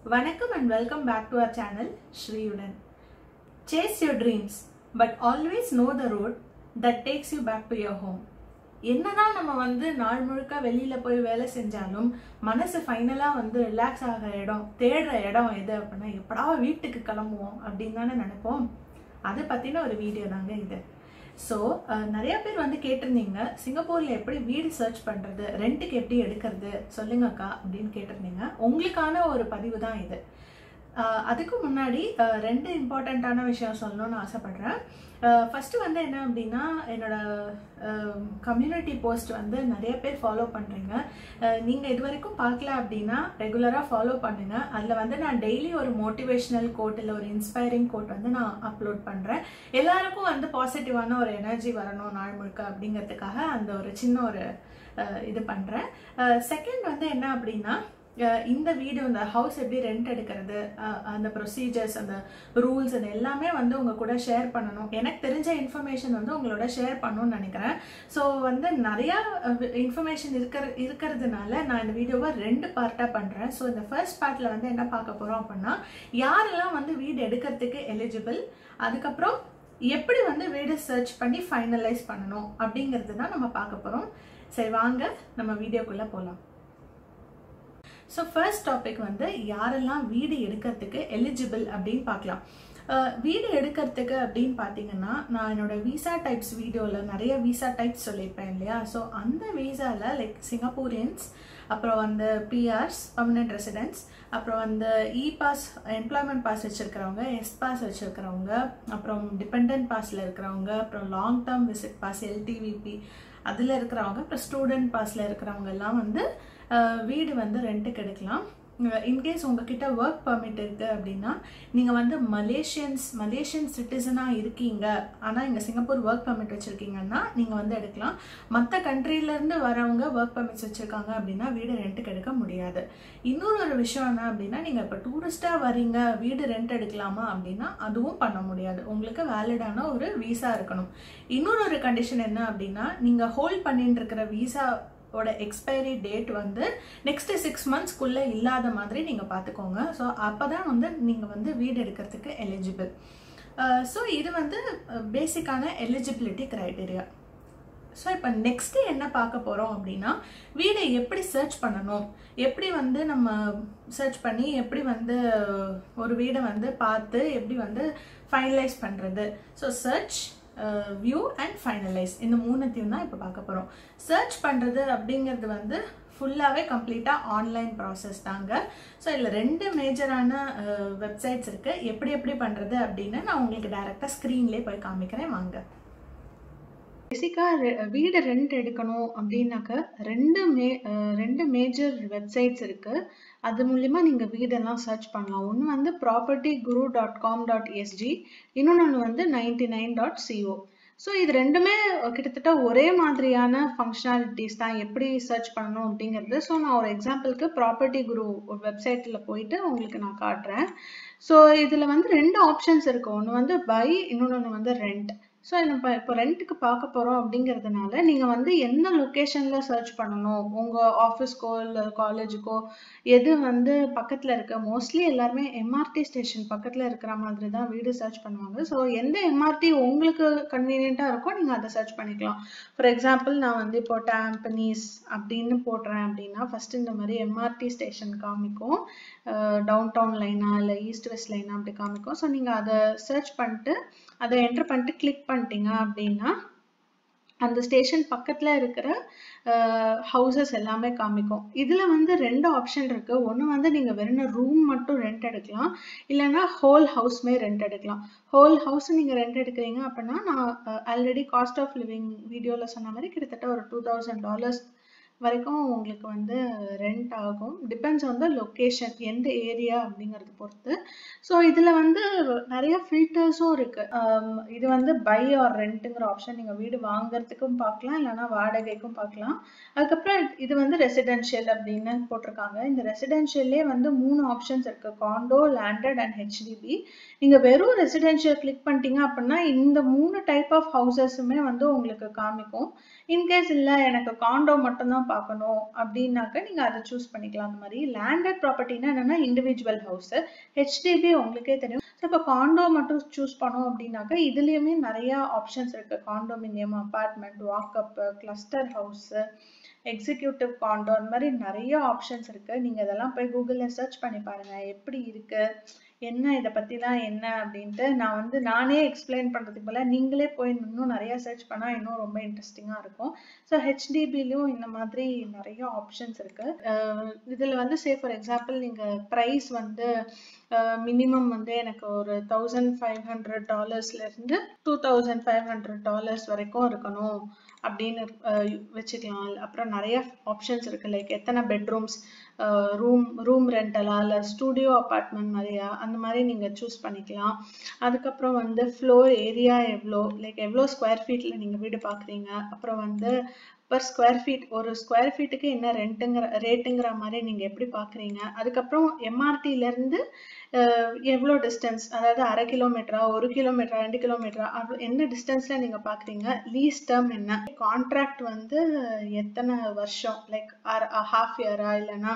வணக்கம் and welcome back to our channel ஸ்ரீயுடன் chase your dreams but always know the road that takes you back to your home என்னதான் நம்ம வந்து நாள் முழுக்க வெளியில போய் வேலை செஞ்சாலும் மனசு ஃபைனலா வந்து ரிலாக்ஸ் ஆகிற இடம் தேடுற இடம் எது அப்படின்னா எப்படா வீட்டுக்கு கிளம்புவோம் அப்படின்னு தானே நினைப்போம் அதை பத்தின ஒரு வீடியோ தாங்க இது ஸோ நிறைய பேர் வந்து கேட்டிருந்தீங்க சிங்கப்பூர்ல எப்படி வீடு சர்ச் பண்றது ரெண்ட்டுக்கு எப்படி எடுக்கிறது சொல்லுங்கக்கா அப்படின்னு கேட்டிருந்தீங்க உங்களுக்கான ஒரு பதிவு தான் இது அஹ் அதுக்கு முன்னாடி அஹ் ரெண்டு இம்பார்ட்டண்ட்டான விஷயம் சொல்லணும்னு ஆசைப்படுறேன் ஃபஸ்ட்டு வந்து என்ன அப்படின்னா என்னோட கம்யூனிட்டி போஸ்ட் வந்து நிறைய பேர் ஃபாலோ பண்ணுறீங்க நீங்கள் இது வரைக்கும் பார்க்கல அப்படின்னா ரெகுலராக ஃபாலோ பண்ணுங்கள் அதில் வந்து நான் டெய்லி ஒரு மோட்டிவேஷ்னல் கோட் இல்லை ஒரு இன்ஸ்பைரிங் கோட் வந்து நான் அப்லோட் பண்ணுறேன் எல்லாருக்கும் வந்து பாசிட்டிவான ஒரு எனர்ஜி வரணும் நாள் முழுக்க அப்படிங்கிறதுக்காக அந்த ஒரு சின்ன ஒரு அஹ் இது பண்ணுறேன் செகண்ட் வந்து என்ன அப்படின்னா அஹ் இந்த வீடு இந்த ஹவுஸ் எப்படி ரெண்ட் எடுக்கிறது அஹ் அந்த ப்ரொசீஜர்ஸ் அந்த ரூல்ஸ் அது எல்லாமே வந்து உங்க கூட ஷேர் பண்ணணும் எனக்கு தெரிஞ்ச இன்ஃபர்மேஷன் வந்து உங்களோட ஷேர் பண்ணணும்னு நினைக்கிறேன் ஸோ வந்து நிறையா இன்ஃபர்மேஷன் இருக்கிற இருக்கிறதுனால நான் இந்த வீடியோவை ரெண்டு பார்ட்டாக பண்ணுறேன் ஸோ இந்த ஃபர்ஸ்ட் பார்ட்டில் வந்து என்ன பார்க்க போகிறோம் அப்படின்னா யாரெல்லாம் வந்து வீடு எடுக்கிறதுக்கு எலிஜிபிள் அதுக்கப்புறம் எப்படி வந்து வீடு சர்ச் பண்ணி ஃபைனலைஸ் பண்ணணும் அப்படிங்கிறது தான் நம்ம பார்க்க போகிறோம் சரி வாங்க நம்ம வீடியோக்குள்ளே போகலாம் ஸோ ஃபர்ஸ்ட் டாபிக் வந்து யாரெல்லாம் வீடு எடுக்கிறதுக்கு எலிஜிபிள் அப்படின்னு பார்க்கலாம் அஹ் வீடு எடுக்கிறதுக்கு அப்படின்னு பார்த்தீங்கன்னா நான் என்னோட விசா டைப்ஸ் வீடியோவில் நிறைய விசா டைப்ஸ் சொல்லியிருப்பேன் இல்லையா ஸோ அந்த விசாவில் லைக் சிங்கப்பூரியன்ஸ் அப்புறம் வந்து பிஆர்ஸ் பர்மனெண்ட் ரெசிடென்ட்ஸ் அப்புறம் வந்து இ பாஸ் எம்ப்ளாய்மெண்ட் பாஸ் வச்சுருக்கிறவங்க எஸ் பாஸ் வச்சுருக்கிறவங்க அப்புறம் டிபெண்ட் பாஸில் இருக்கிறவங்க அப்புறம் long term visit pass LTVP அதில் இருக்கிறவங்க அப்புறம் ஸ்டூடெண்ட் பாஸில் இருக்கிறவங்க எல்லாம் வந்து வீடு வந்து ரெண்ட்டுக்கு எடுக்கலாம் இன்கேஸ் உங்ககிட்ட ஒர்க் பர்மிட் இருக்குது அப்படின்னா நீங்கள் வந்து மலேசியன்ஸ் மலேசியன் சிட்டிசனாக இருக்கீங்க ஆனால் இங்கே சிங்கப்பூர் ஒர்க் பர்மிட் வச்சுருக்கீங்கன்னா நீங்கள் வந்து எடுக்கலாம் மற்ற கண்ட்ரிலேருந்து வரவங்க ஒர்க் பர்மிட்ஸ் வச்சுருக்காங்க அப்படின்னா வீடு ரெண்ட்டுக்கு எடுக்க முடியாது இன்னொரு ஒரு விஷயம் என்ன அப்படின்னா நீங்கள் இப்போ டூரிஸ்ட்டாக வரீங்க வீடு ரெண்ட் எடுக்கலாமா அப்படின்னா அதுவும் பண்ண முடியாது உங்களுக்கு வேலிடான ஒரு வீசா இருக்கணும் இன்னொரு ஒரு கண்டிஷன் என்ன அப்படின்னா நீங்கள் ஹோல்ட் பண்ணிட்டு இருக்கிற வீசா ஓட எக்ஸ்பைரி டேட் வந்து நெக்ஸ்ட் சிக்ஸ் மந்த்ஸ்க்குள்ளே இல்லாத மாதிரி நீங்கள் பார்த்துக்கோங்க ஸோ அப்போ தான் வந்து நீங்கள் வந்து வீடு எடுக்கிறதுக்கு எலிஜிபிள் ஸோ இது வந்து பேசிக்கான எலிஜிபிலிட்டி க்ரைட்டீரியா ஸோ இப்போ நெக்ஸ்ட்டு என்ன பார்க்க போகிறோம் அப்படின்னா வீடை எப்படி சர்ச் பண்ணணும் எப்படி வந்து நம்ம சர்ச் பண்ணி எப்படி வந்து ஒரு வீடை வந்து பார்த்து எப்படி வந்து ஃபைனலைஸ் பண்ணுறது so search view and finalise இந்த மூணுத்தையும் தான் இப்போ பார்க்க போகிறோம் சர்ச் பண்ணுறது அப்படிங்கிறது வந்து ஃபுல்லாகவே கம்ப்ளீட்டாக ஆன்லைன் ப்ராசஸ் தாங்க ஸோ இதில் ரெண்டு மேஜரான வெப்சைட்ஸ் இருக்குது எப்படி எப்படி பண்ணுறது அப்படின்னு நான் உங்களுக்கு டைரெக்டாக ஸ்க்ரீன்லேயே போய் காமிக்கிறேன் வாங்க பேசிக்காக வீடு ரெண்ட் எடுக்கணும் அப்படின்னாக்க ரெண்டு மே ரெண்டு மேஜர் வெப்சைட்ஸ் இருக்குது அது மூலிமா நீங்கள் வீடெல்லாம் சர்ச் பண்ணலாம் ஒன்று வந்து PropertyGuru dot com dot SG இன்னொன்று வந்து ninety nine dot CO so இது ரெண்டுமே கிட்டத்தட்ட ஒரே மாதிரியான ஃபங்க்ஷனாலிட்டிஸ் தான் எப்படி சர்ச் பண்ணணும் அப்படிங்கிறது ஸோ நான் ஒரு எக்ஸாம்பிளுக்கு ப்ராப்பர்ட்டி குரு ஒரு வெப்சைட்டில் போயிட்டு உங்களுக்கு நான் காட்டுறேன் ஸோ இதில் வந்து ரெண்டு ஆப்ஷன்ஸ் இருக்குது ஒன்று வந்து பை இன்னொன்று வந்து ரெண்ட் ஸோ நம்ம இப்போ ரெண்ட்டுக்கு பார்க்க போகிறோம் அப்படிங்கிறதுனால நீங்கள் வந்து எந்த லொக்கேஷனில் சர்ச் பண்ணணும் உங்கள் ஆஃபீஸ்க்கோ இல்லை காலேஜுக்கோ எது வந்து பக்கத்தில் இருக்க மோஸ்ட்லி எல்லாருமே எம்ஆர்டி ஸ்டேஷன் பக்கத்தில் இருக்கிற மாதிரி தான் வீடு சர்ச் பண்ணுவாங்க ஸோ எந்த எம்ஆர்டி உங்களுக்கு கன்வீனியண்ட்டாக இருக்கோ நீங்கள் அதை சர்ச் பண்ணிக்கலாம் ஃபார் எக்ஸாம்பிள் நான் வந்து இப்போ டேம்பனீஸ் அப்படின்னு போடுறேன் அப்படின்னா ஃபஸ்ட்டு இந்த மாதிரி எம்ஆர்டி ஸ்டேஷன் காமிக்கும் டவுன் டவுன் லைனா இல்லை ஈஸ்ட் வெஸ்ட் லைனா அப்படி காமிக்கும் ஸோ நீங்கள் அதை சர்ச் பண்ணிட்டு அதை என்டர் பண்ணிட்டு கிளிக் பண்ணிட்டீங்க அப்படின்னா அந்த ஸ்டேஷன் பக்கத்தில் இருக்கிற ஹவுசஸ் எல்லாமே காமிக்கும் இதில் வந்து ரெண்டு ஆப்ஷன் இருக்குது ஒன்று வந்து நீங்கள் வெறும் ரூம் மட்டும் ரெண்ட் எடுக்கலாம் இல்லைன்னா ஹோல் ஹவுஸ்மே ரெண்ட் எடுக்கலாம் ஹோல் ஹவுஸ் நீங்கள் ரெண்ட் எடுக்கிறீங்க அப்படின்னா நான் ஆல்ரெடி காஸ்ட் ஆஃப் லிவிங் வீடியோவில் சொன்ன மாதிரி கிட்டத்தட்ட ஒரு டூ தௌசண்ட் டாலர்ஸ் வரைக்கும் உங்களுக்கு வந்து ரெண்ட் ஆகும் டிபெண்ட்ஸ் ஆன் த லொக்கேஷன் எந்த ஏரியா அப்படிங்கிறது பொறுத்து ஸோ இதில் வந்து நிறைய ஃபில்டர்ஸும் இருக்குது இது வந்து பை ஆர் ரெண்ட்டுங்கிற ஆப்ஷன் நீங்கள் வீடு வாங்குறதுக்கும் பார்க்கலாம் இல்லைனா வாடகைக்கும் பார்க்கலாம் அதுக்கப்புறம் இது வந்து ரெசிடென்ஷியல் அப்படின்னு போட்டிருக்காங்க இந்த ரெசிடென்ஷியல்லே வந்து மூணு ஆப்ஷன்ஸ் இருக்குது காண்டோ லேண்டட் அண்ட் ஹெச்டிபி நீங்கள் வெறும் ரெசிடென்ஷியல் கிளிக் பண்ணிட்டீங்க அப்படின்னா இந்த மூணு டைப் ஆஃப் ஹவுசஸுமே வந்து உங்களுக்கு காமிக்கும் இன்கேஸ் இல்லை எனக்கு காண்டோ மட்டும்தான் பார்க்கணும் அப்படின்னாக்க நீங்கள் அதை சூஸ் பண்ணிக்கலாம் அந்த மாதிரி லேண்டட் ப்ராப்பர்ட்டினா என்னென்னா இண்டிவிஜுவல் ஹவுஸு ஹெச்டிபி உங்களுக்கே தெரியும் ஸோ இப்போ காண்டோ மட்டும் சூஸ் பண்ணோம் அப்படின்னாக்க இதுலேயுமே நிறையா ஆப்ஷன்ஸ் இருக்குது condominium apartment walkup cluster house executive condo அந்த மாதிரி நிறைய ஆப்ஷன்ஸ் இருக்குது நீங்கள் இதெல்லாம் போய் கூகுளில் சர்ச் பண்ணி பாருங்கள் எப்படி இருக்குது என்ன இதை பற்றிலாம் என்ன அப்படின்ட்டு நான் வந்து நானே எக்ஸ்பிளைன் பண்ணுறதுக்கு போல நீங்களே போய் இன்னும் நிறையா சர்ச் பண்ணால் இன்னும் ரொம்ப இன்ட்ரெஸ்டிங்காக இருக்கும் ஸோ ஹெச்டிபிலையும் இந்த மாதிரி நிறைய ஆப்ஷன்ஸ் இருக்குது இதில் வந்து சே ஃபார் எக்ஸாம்பிள் நீங்கள் ப்ரைஸ் வந்து மினிமம் வந்து எனக்கு ஒரு தௌசண்ட் ஃபைவ் ஹண்ட்ரட் டாலர்ஸ்லேருந்து two thousand five hundred dollars வரைக்கும் இருக்கணும் அப்படின்னு வச்சுக்கலாம் அப்புறம் நிறைய ஆப்ஷன்ஸ் இருக்குது லைக் எத்தனை பெட்ரூம்ஸ் ரூம் ரூம் ரெண்டலா இல்லை ஸ்டூடியோ அப்பார்ட்மெண்ட் மாதிரியா அந்த மாதிரி நீங்கள் சூஸ் பண்ணிக்கலாம் அதுக்கப்புறம் வந்து ஃப்ளோர் ஏரியா எவ்வளோ லைக் எவ்வளோ ஸ்கொயர் ஃபீட்டில் நீங்கள் வீடு பார்க்குறீங்க அப்புறம் வந்து பர் ஸ்கொயர் ஃபீட் ஒரு ஸ்கொயர் ஃபீட்டுக்கு என்ன ரெண்ட்டுங்கிற ரேட்டுங்கிற மாதிரி நீங்கள் எப்படி பார்க்குறீங்க அதுக்கப்புறம் எம்ஆர்டியிலேருந்து எவ்வளோ டிஸ்டன்ஸ் அதாவது அரை கிலோமீட்டரா ஒரு கிலோமீட்டரா ரெண்டு கிலோமீட்டரா அது என்ன டிஸ்டன்ஸில் நீங்கள் பார்க்குறீங்க லீஸ் டேர்ம் என்ன கான்ட்ராக்ட் வந்து எத்தனை வருஷம் லைக் ஹாஃப் இயரா இல்லைன்னா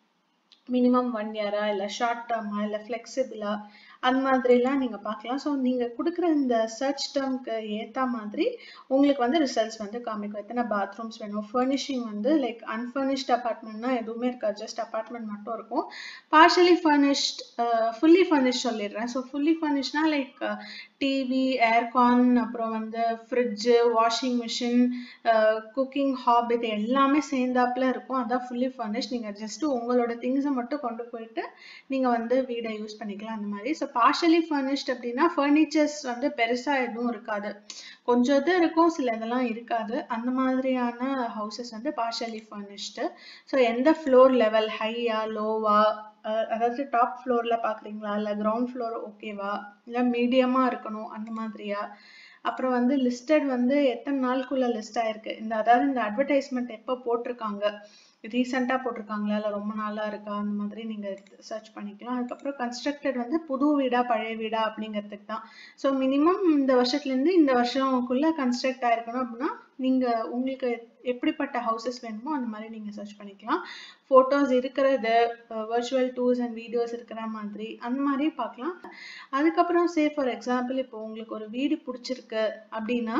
மினிமம் ஒன் இயரா இல்லை ஷார்ட் டேர்மா இல்லை ஃப்ளெக்சிபிளா அந்த மாதிரிலாம் நீங்கள் பார்க்கலாம் ஸோ நீங்கள் கொடுக்குற இந்த சர்ச் டேர்ம்க்கு ஏற்ற மாதிரி உங்களுக்கு வந்து ரிசல்ட்ஸ் வந்து காமிக்கும் எத்தனை பாத்ரூம்ஸ் வேணும் ஃபர்னிஷிங் வந்து லைக் அன்ஃபர்னிஷ்ட் அப்பார்ட்மெண்ட்னா எதுவுமே இருக்காது ஜஸ்ட் அப்பார்ட்மெண்ட் மட்டும் இருக்கும் பார்ஷலி ஃபர்னிஷ்ட் ஃபுல்லி ஃபர்னிஷ் சொல்லிடுறேன் ஸோ ஃபுல்லி ஃபர்னிஷ்னா லைக் டிவி ஏர்கான் அப்புறம் வந்து fridge washing machine cooking hob இது எல்லாமே சேர்ந்தாப்புல இருக்கும் அதான் ஃபுல்லி ஃபர்னிஷ் நீங்கள் ஜஸ்ட் உங்களோட திங்ஸை மட்டும் கொண்டு போயிட்டு நீங்கள் வந்து வீடை யூஸ் பண்ணிக்கலாம் அந்த மாதிரி ஸோ பார்ஷலி ஃபர்னிஷ்ட் அப்படின்னா ஃபர்னிச்சர்ஸ் வந்து பெருசாக எதுவும் இருக்காது கொஞ்சம் இது இருக்கும் சில இதெல்லாம் இருக்காது அந்த மாதிரியான ஹவுசஸ் வந்து பார்ஷலி ஃபர்னிஷ்டு ஸோ எந்த ஃப்ளோர் லெவல் ஹையா லோவா அதாவது டாப் ஃப்ளோரில் பார்க்குறீங்களா இல்லை கிரவுண்ட் ஃப்ளோர் ஓகேவா இல்லை மீடியமாக இருக்கணும் அந்த மாதிரியா அப்புறம் வந்து லிஸ்டட் வந்து எத்தனை நாளுக்குள்ள லிஸ்ட் ஆயிருக்கு இந்த அதாவது இந்த அட்வர்டைஸ்மெண்ட் எப்போ போட்டிருக்காங்க ரீசெண்டாக போட்டிருக்காங்களா இல்லை ரொம்ப நாளாக இருக்கா அந்த மாதிரி நீங்கள் சர்ச் பண்ணிக்கலாம் அதுக்கப்புறம் கன்ஸ்ட்ரக்டட் வந்து புது வீடா பழைய வீடா அப்படிங்கிறதுக்கு தான் ஸோ மினிமம் இந்த வருஷத்துலேருந்து இந்த வருஷம்குள்ளே கன்ஸ்ட்ரக்ட் ஆயிருக்கணும் அப்படின்னா நீங்கள் உங்களுக்கு எப்படிப்பட்ட ஹவுசஸ் வேணுமோ அந்த மாதிரி நீங்கள் சர்ச் பண்ணிக்கலாம் ஃபோட்டோஸ் இருக்கிறது வர்ச்சுவல் டூர்ஸ் அண்ட் வீடியோஸ் இருக்கிற மாதிரி அந்த மாதிரி பார்க்கலாம் அதுக்கப்புறம் சே ஃபார் எக்ஸாம்பிள் இப்போ உங்களுக்கு ஒரு வீடு பிடிச்சிருக்கு அப்படின்னா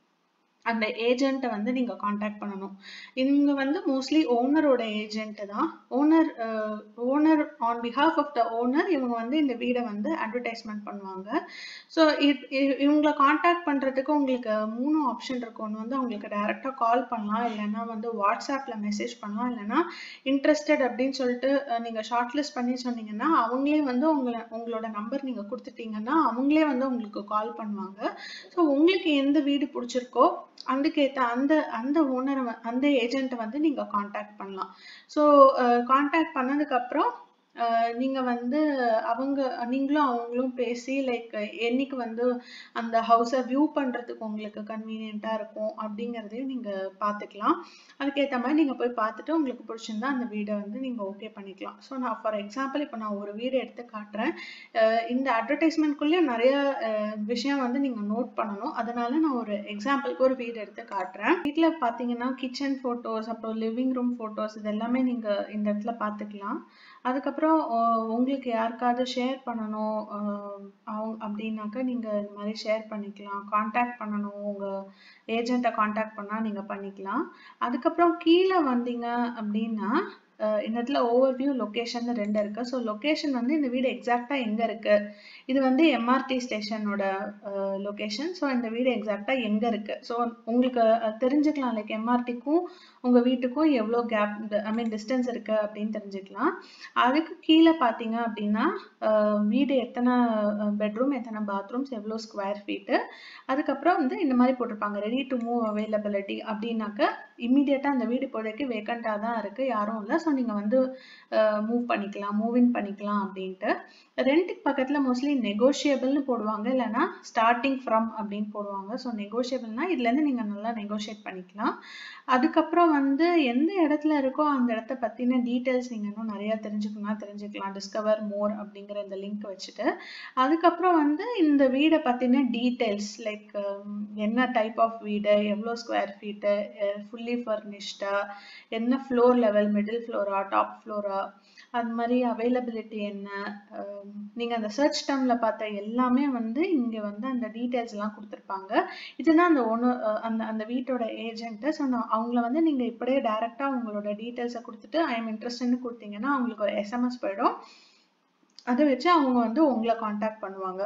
அந்த ஏஜென்ட்டை வந்து நீங்கள் காண்டாக்ட் பண்ணணும் இவங்க வந்து மோஸ்ட்லி ஓனரோட ஏஜென்ட்டு தான் owner owner on behalf of the owner இவங்க வந்து இந்த வீடை வந்து அட்வர்டைஸ்மெண்ட் பண்ணுவாங்க ஸோ இவங்களை காண்டாக்ட் பண்ணுறதுக்கு உங்களுக்கு மூணு ஆப்ஷன் இருக்கும் ஒன்று வந்து அவங்களுக்கு டைரெக்டாக கால் பண்ணலாம் இல்லைன்னா வந்து வாட்ஸ்அப்பில் மெசேஜ் பண்ணலாம் இல்லைன்னா இன்ட்ரெஸ்டட் அப்படின்னு சொல்லிட்டு நீங்கள் ஷார்ட் லிஸ்ட் பண்ணி சொன்னீங்கன்னா அவங்களே வந்து உங்களை உங்களோட நம்பர் நீங்கள் கொடுத்துட்டீங்கன்னா அவங்களே வந்து உங்களுக்கு கால் பண்ணுவாங்க ஸோ உங்களுக்கு எந்த வீடு பிடிச்சிருக்கோ அதுக்கேற்ற அந்த அந்த ஓனரை அந்த ஏஜென்ட்டை வந்து நீங்கள் காண்டாக்ட் பண்ணலாம் ஸோ காண்டாக்ட் பண்ணதுக்கப்புறம் நீங்கள் வந்து அவங்க நீங்களும் அவங்களும் பேசி லைக் என்னைக்கு வந்து அந்த ஹவுஸை வியூ பண்ணுறதுக்கு உங்களுக்கு கன்வீனியண்ட்டாக இருக்கும் அப்படிங்கிறதையும் நீங்கள் பார்த்துக்கலாம் அதுக்கேற்ற மாதிரி நீங்கள் போய் பார்த்துட்டு உங்களுக்கு பிடிச்சிருந்தா அந்த வீடை வந்து நீங்கள் ஓகே பண்ணிக்கலாம் ஸோ நான் ஃபார் எக்ஸாம்பிள் இப்போ நான் ஒரு வீடு எடுத்து காட்டுறேன் இந்த அட்வர்டைஸ்மெண்ட்குள்ளேயே நிறைய விஷயம் வந்து நீங்கள் நோட் பண்ணணும் அதனால நான் ஒரு எக்ஸாம்பிளுக்கு ஒரு வீடு எடுத்து காட்டுறேன் வீட்டில் பார்த்தீங்கன்னா கிச்சன் ஃபோட்டோஸ் அப்புறம் லிவிங் ரூம் ஃபோட்டோஸ் இது எல்லாமே நீங்கள் இந்த இடத்துல பார்த்துக்கலாம் அதுக்கப்புறம் உங்களுக்கு யாருக்காவது ஷேர் பண்ணணும் அவங்க அப்படின்னாக்கா நீங்கள் இந்த மாதிரி ஷேர் பண்ணிக்கலாம் காண்டாக்ட் பண்ணணும் உங்கள் ஏஜெண்ட்டை காண்டாக்ட் பண்ணால் நீங்கள் பண்ணிக்கலாம் அதுக்கப்புறம் கீழே வந்தீங்க அப்படின்னா இந்த இடத்துல ஓவர் வியூ லொக்கேஷன் ரெண்டு இருக்குது ஸோ லொக்கேஷன் வந்து இந்த வீடு எக்ஸாக்டாக எங்கே இருக்குது இது வந்து எம்ஆர்டி ஸ்டேஷனோட லொக்கேஷன் ஸோ இந்த வீடு எக்ஸாக்டாக எங்கே இருக்குது ஸோ உங்களுக்கு தெரிஞ்சுக்கலாம் லைக் எம்ஆர்டிக்கும் உங்கள் வீட்டுக்கும் எவ்வளோ கேப் ஐ மீன் டிஸ்டன்ஸ் இருக்குது அப்படின்னு தெரிஞ்சுக்கலாம் அதுக்கு கீழே பார்த்தீங்க அப்படின்னா வீடு எத்தனை பெட்ரூம் எத்தனை பாத்ரூம்ஸ் எவ்வளோ ஸ்கொயர் ஃபீட்டு அதுக்கப்புறம் வந்து இந்த மாதிரி போட்டிருப்பாங்க ரெடி டு மூவ் அவைலபிலிட்டி அப்படின்னாக்க இம்மிடியட்டாக அந்த வீடு இப்போதைக்கு வேக்கண்ட்டாக தான் இருக்குது யாரும் இல்லை ஸோ நீங்கள் வந்து மூவ் பண்ணிக்கலாம் மூவ் இன் பண்ணிக்கலாம் அப்படின்ட்டு ரெண்ட்டுக்கு பக்கத்தில் மோஸ்ட்லி நெகோஷியபிள்னு போடுவாங்க இல்லைன்னா ஸ்டார்டிங் ஃப்ரம் அப்படின்னு போடுவாங்க ஸோ நெகோஷியபிள்னா இதுலேருந்து நீங்கள் நல்லா நெகோஷியேட் பண்ணிக்கலாம் அதுக்கப்புறம் வந்து எந்த இடத்துல இருக்கோ அந்த இடத்த பற்றின டீட்டெயில்ஸ் நீங்கள் இன்னும் நிறையா தெரிஞ்சுக்கணும்னா தெரிஞ்சுக்கலாம் டிஸ்கவர் மோர் அப்படிங்கிற இந்த லிங்க் வச்சுட்டு அதுக்கப்புறம் வந்து இந்த வீடை பற்றின டீட்டெயில்ஸ் லைக் என்ன டைப் ஆஃப் வீடு எவ்வளோ ஸ்கொயர் ஃபீட்டு ஃபுல்லி ஃபர்னிஷ்டா என்ன ஃப்ளோர் லெவல் மிடில் ஃப்ளோரா டாப் ஃப்ளோரா அது மாதிரி அவைலபிலிட்டி என்ன நீங்கள் அந்த சர்ச் டேர்மில் பார்த்த எல்லாமே வந்து இங்கே வந்து அந்த டீட்டெயில்ஸ் எல்லாம் கொடுத்துருப்பாங்க இதுதான் அந்த ஒன்று அந்த அந்த வீட்டோட ஏஜென்ட்டு ஸோ நான் அவங்கள வந்து நீங்கள் இப்படியே டேரெக்டாக உங்களோட டீட்டெயில்ஸை கொடுத்துட்டு ஐ எம் இன்ட்ரெஸ்ட்னு கொடுத்தீங்கன்னா அவங்களுக்கு ஒரு எஸ்எம்எஸ் போயிடும் அதை வச்சு அவங்க வந்து உங்களை காண்டாக்ட் பண்ணுவாங்க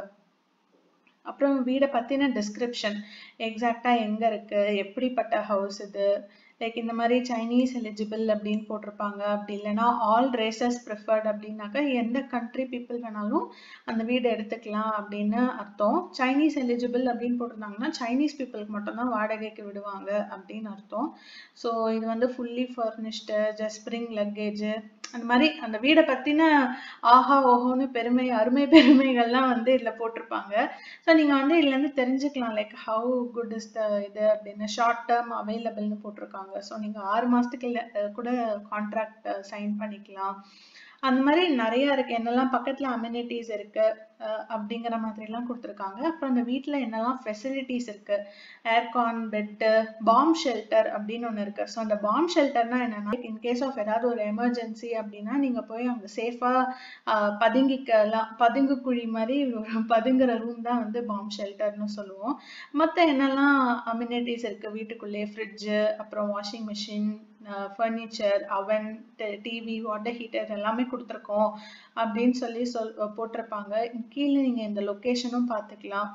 அப்புறம் வீடை பற்றின டிஸ்கிரிப்ஷன் எக்ஸாக்டாக எங்கே இருக்குது எப்படிப்பட்ட ஹவுஸ் இது லைக் இந்த மாதிரி சைனீஸ் எலிஜிபிள் அப்படின்னு போட்டிருப்பாங்க அப்படி இல்லைன்னா ஆல் ரேசஸ் ப்ரிஃபர்ட் அப்படின்னாக்கா எந்த கண்ட்ரி பீப்புள் வேணாலும் அந்த வீடு எடுத்துக்கலாம் அப்படின்னு அர்த்தம் சைனீஸ் எலிஜிபிள் அப்படின்னு போட்டிருந்தாங்கன்னா சைனீஸ் பீப்புளுக்கு மட்டும்தான் வாடகைக்கு விடுவாங்க அப்படின்னு அர்த்தம் ஸோ இது வந்து ஃபுல்லி ஃபர்னிஷ்டு ஜஸ்பிரிங் லக்கேஜு அந்த மாதிரி அந்த வீடை பற்றின ஆஹா ஓஹோன்னு பெருமை அருமை பெருமைகள்லாம் வந்து இதில் போட்டிருப்பாங்க ஸோ நீங்கள் வந்து இதுலேருந்து தெரிஞ்சுக்கலாம் like how good is the இது அப்படின்னு ஷார்ட் டேர்ம் அவைலபிள்னு போட்டிருக்காங்க ஸோ நீங்கள் ஆறு மாதத்துக்கு கூட கான்ட்ராக்ட் சைன் பண்ணிக்கலாம் அந்த மாதிரி நிறைய இருக்கு என்னெல்லாம் பக்கத்துல அம்யூனிட்டிஸ் இருக்கு அப்படிங்கிற மாதிரிலாம் கொடுத்துருக்காங்க அப்புறம் அந்த வீட்டில் என்னெல்லாம் ஃபெசிலிட்டிஸ் இருக்கு ஏர்கான் பெட்டு பாம் ஷெல்டர் அப்படின்னு ஒன்று இருக்கு ஸோ அந்த பாம் ஷெல்டர்னா என்னன்னா இன் கேஸ் ஆஃப் ஏதாவது ஒரு எமர்ஜென்சி அப்படின்னா நீங்க போய் அங்கே சேஃபா பதுங்கிக்கலாம் பதுங்கு குழி மாதிரி பதுங்குற ரூம் தான் வந்து பாம் ஷெல்டர்னு சொல்லுவோம் மற்ற என்னெல்லாம் அம்யூனிட்டிஸ் இருக்கு வீட்டுக்குள்ளேயே ஃப்ரிட்ஜு அப்புறம் வாஷிங் மிஷின் ஃபர்னிச்சர் அவன் டிவி வாட்டர் ஹீட்டர் எல்லாமே கொடுத்துருக்கோம் அப்படின்னு சொல்லி சொல் போட்டிருப்பாங்க கீழே நீங்கள் இந்த லொக்கேஷனும் பார்த்துக்கலாம்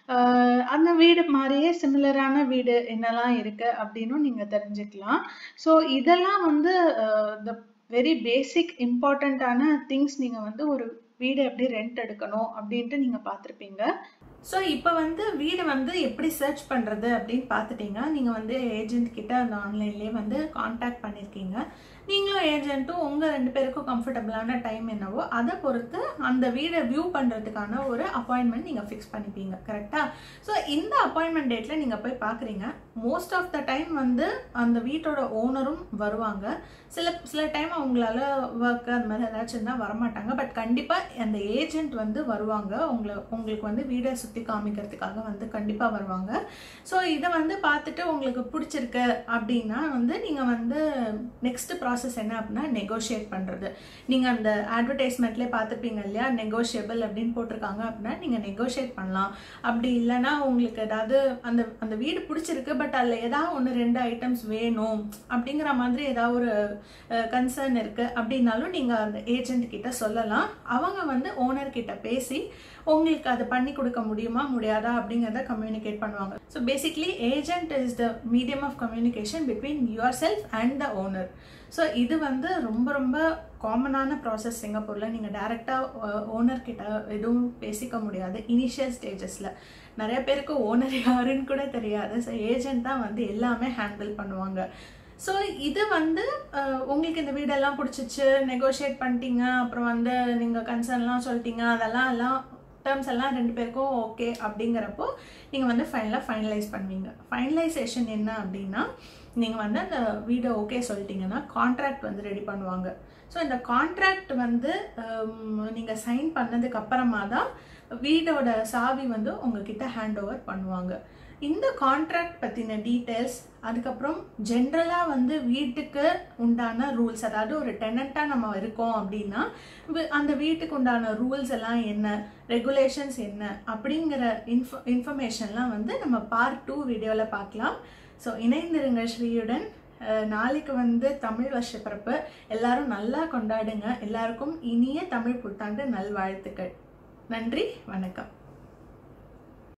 அந்த வீடு மாதிரியே சிமிலரான வீடு என்னெல்லாம் இருக்கு அப்படின்னும் நீங்கள் தெரிஞ்சுக்கலாம் ஸோ இதெல்லாம் வந்து த வெரி பேசிக் இம்பார்ட்டண்ட்டான திங்ஸ் நீங்கள் வந்து ஒரு வீடு எப்படி ரெண்ட் எடுக்கணும் அப்படின்ட்டு நீங்கள் பார்த்துருப்பீங்க ஸோ இப்போ வந்து வீடு வந்து எப்படி சர்ச் பண்ணுறது அப்படின்னு பார்த்துட்டீங்க நீங்கள் வந்து ஏஜென்ட் கிட்ட அந்த ஆன்லைன்லேயே வந்து காண்டாக்ட் பண்ணியிருக்கீங்க நீங்களும் ஏஜென்ட்டும் உங்கள் ரெண்டு பேருக்கும் கம்ஃபர்டபுளான டைம் என்னவோ அதை பொறுத்து அந்த வீடை வியூ பண்ணுறதுக்கான ஒரு அப்பாயின்மெண்ட் நீங்கள் ஃபிக்ஸ் பண்ணிப்பீங்க கரெக்டாக ஸோ இந்த அப்பாயின்மெண்ட் டேட்டில் நீங்கள் போய் பார்க்குறீங்க மோஸ்ட் ஆஃப் த டைம் வந்து அந்த வீட்டோட ஓனரும் வருவாங்க சில சில டைம் அவங்களால ஒர்க் அந்த மாதிரி ஏதாச்சும் இருந்தால் வரமாட்டாங்க பட் கண்டிப்பாக அந்த ஏஜென்ட் வந்து வருவாங்க உங்களை உங்களுக்கு வந்து வீடை சுற்றி காமிக்கிறதுக்காக வந்து கண்டிப்பாக வருவாங்க ஸோ இதை வந்து பார்த்துட்டு உங்களுக்கு பிடிச்சிருக்கு அப்படின்னா வந்து நீங்கள் வந்து நெக்ஸ்ட் ப்ராசஸ் என்ன அப்படின்னா நெகோஷியேட் பண்ணுறது நீங்கள் அந்த அட்வர்டைஸ்மெண்ட்லேயே பார்த்துப்பீங்க இல்லையா நெகோஷியபிள் அப்படின்னு போட்டிருக்காங்க அப்படின்னா நீங்கள் நெகோஷியேட் பண்ணலாம் அப்படி இல்லைன்னா உங்களுக்கு ஏதாவது அந்த அந்த வீடு பிடிச்சிருக்கு பட் அதில் ஏதாவது ஒன்று ரெண்டு ஐட்டம்ஸ் வேணும் அப்படிங்கிற மாதிரி ஏதாவது ஒரு கன்சர்ன் இருக்குது அப்படின்னாலும் நீங்கள் அந்த ஏஜென்ட் கிட்ட சொல்லலாம் அவங்க வந்து ஓனர் கிட்ட பேசி உங்களுக்கு அதை பண்ணி கொடுக்க முடியுமா முடியாதா அப்படிங்கிறத கம்யூனிகேட் பண்ணுவாங்க so basically agent is the medium of communication between yourself and the owner so இது வந்து ரொம்ப ரொம்ப காமனான ப்ராசஸ் சிங்கப்பூரில் நீங்கள் டேரெக்டாக ஓனர் கிட்ட எதுவும் பேசிக்க முடியாது இனிஷியல் ஸ்டேஜஸில் நிறைய பேருக்கு ஓனர் யாருன்னு கூட தெரியாது ஸோ ஏஜென்ட் தான் வந்து எல்லாமே ஹேண்டில் பண்ணுவாங்க ஸோ இது வந்து உங்களுக்கு இந்த வீடெல்லாம் பிடிச்சிச்சு நெகோஷியேட் பண்ணிட்டீங்க அப்புறம் வந்து நீங்கள் கன்சர்ன்லாம் சொல்லிட்டீங்க அதெல்லாம் எல்லாம் டேர்ம்ஸ் எல்லாம் ரெண்டு பேருக்கும் ஓகே அப்படிங்கிறப்போ நீங்கள் வந்து ஃபைனலாக ஃபைனலைஸ் பண்ணுவீங்க ஃபைனலைசேஷன் என்ன அப்படின்னா நீங்கள் வந்து அந்த வீடை ஓகே சொல்லிட்டீங்கன்னா கான்ட்ராக்ட் வந்து ரெடி பண்ணுவாங்க ஸோ இந்த கான்ட்ராக்ட் வந்து நீங்கள் சைன் பண்ணதுக்கு அப்புறமா தான் வீடோட சாவி வந்து உங்ககிட்ட ஹேண்ட் ஓவர் பண்ணுவாங்க இந்த கான்ட்ராக்ட் பற்றின டீட்டெயில்ஸ் அதுக்கப்புறம் ஜென்ரலாக வந்து வீட்டுக்கு உண்டான ரூல்ஸ் அதாவது ஒரு டெனண்ட்டாக நம்ம இருக்கோம் அப்படின்னா அந்த வீட்டுக்கு உண்டான ரூல்ஸ் எல்லாம் என்ன ரெகுலேஷன்ஸ் என்ன அப்படிங்கிற இன்ஃப இன்ஃபர்மேஷன்லாம் வந்து நம்ம பார்ட் டூ வீடியோவில் பார்க்கலாம் ஸோ இணைந்திருங்க ஸ்ரீயுடன் நாளைக்கு வந்து தமிழ் வருஷப்பிறப்பு எல்லாரும் நல்லா கொண்டாடுங்க எல்லாருக்கும் இனிய தமிழ் புத்தாண்டு நல்வாழ்த்துக்கள் நன்றி வணக்கம்